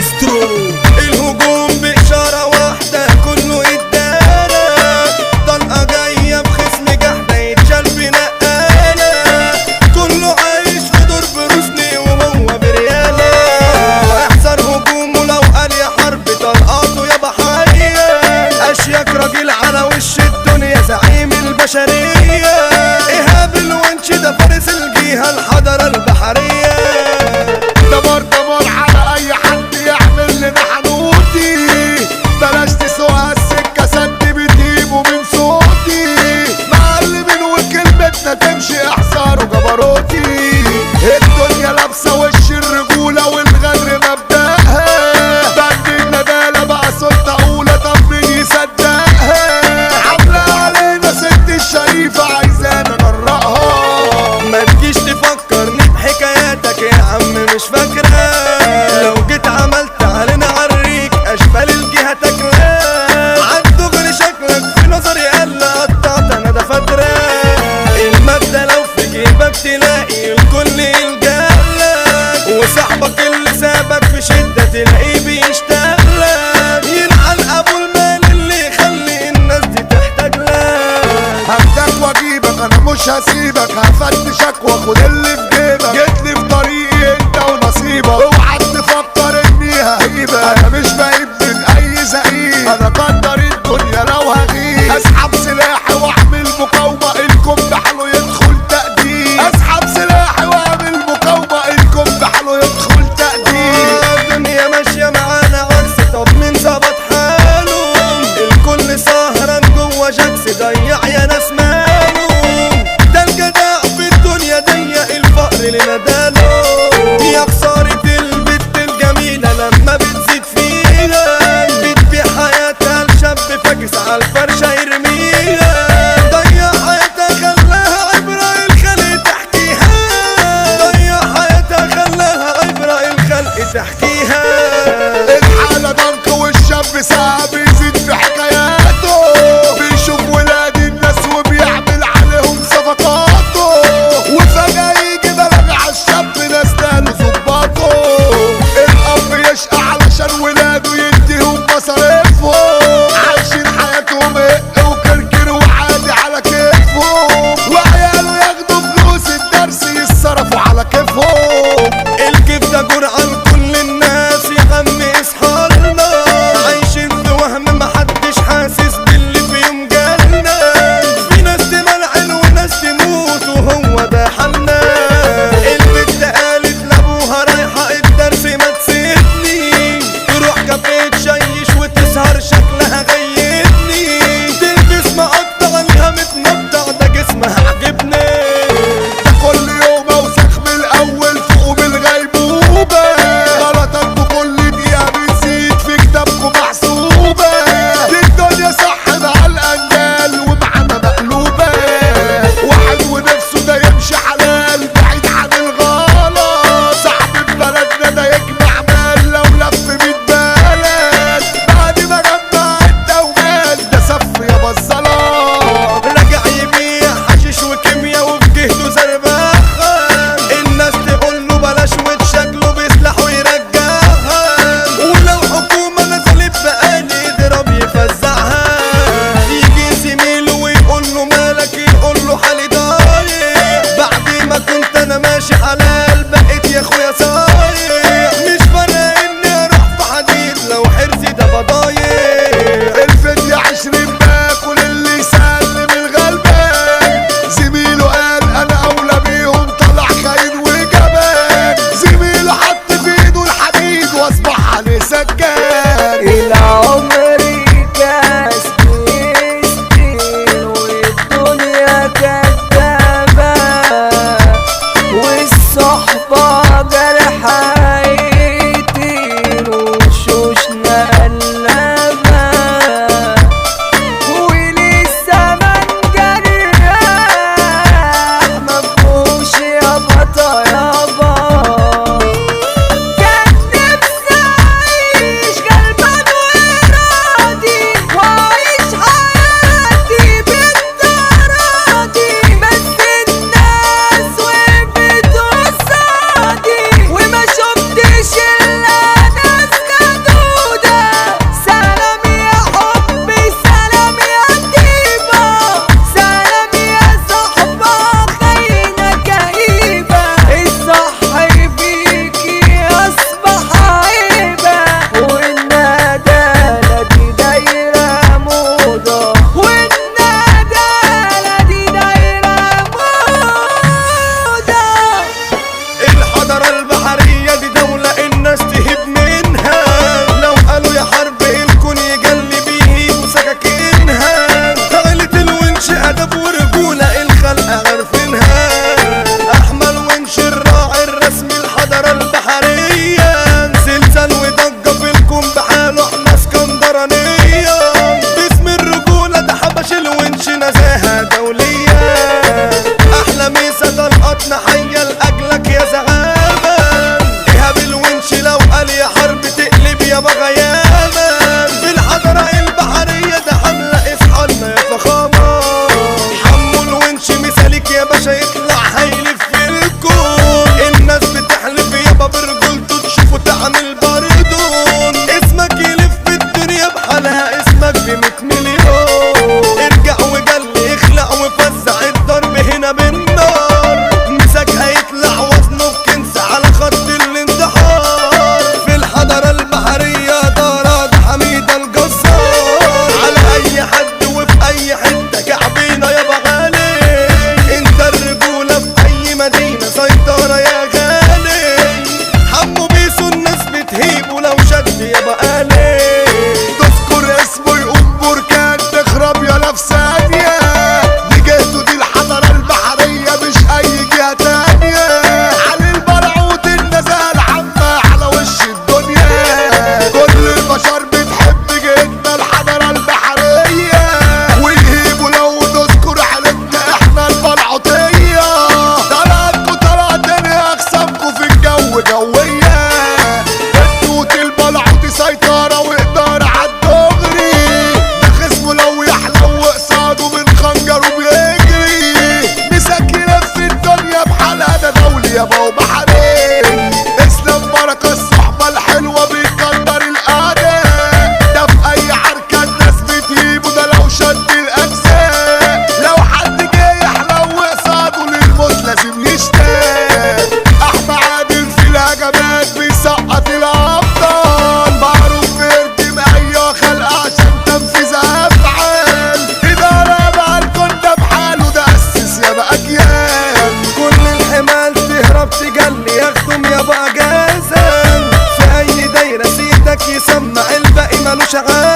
مايسترو الهجوم بإشارة واحدة كله اتدارى طلقة جاية بخصم جحدة يتشال بنقالة كله عايش في دور بروسلي وهو بريالة احذر هجومه لو قال يا حرب طلقاته يا بحرية أشيك راجل على وش الدنيا زعيم البشرية إيهاب الونش ده فارس الجيهة الحضارة البحرية دمار دمار على اي حد يعمل لنا حنوتي بلاش تسوق السكه سد بتجيبه من صوتي معلمين وكلمتنا تمشي احصار وجبروتي الدنيا لابسه وش الرجوله والغدر مبدأها بند الندالة بقى سلطة أولى طب مين يصدقها عاملة علينا ست الشريفة عايزانا نجرأها ما تجيش تفكرني بحكاياتك يا عم مش فاكرة لو جيت عملت علينا عريك اشبال الجهة تاكلة عالدغري شكلك في نظري قال قطعت انا ده فترة المادة لو في جيبك تلاقي الكل يلجألك وصاحبك اللي سابك في شدة تلاقيه بيشتغلك يلعن ابو المال اللي يخلي الناس دي تحتاج لك هاخدك واجيبك انا مش هسيبك هفتشك واخد اللي في جيبك جيت لي في طريقي انت ونصيبك اوعى تفكر اني ههيبك انا مش بعيد من اي زعيم انا قدر الدنيا لو هغيب اسحب سلاحي واعمل مقاومه الكم بحاله يدخل تقديم اسحب سلاحي واعمل مقاومه الكم بحاله يدخل تقديم الدنيا ماشية يسمع الباقي ملوش عاد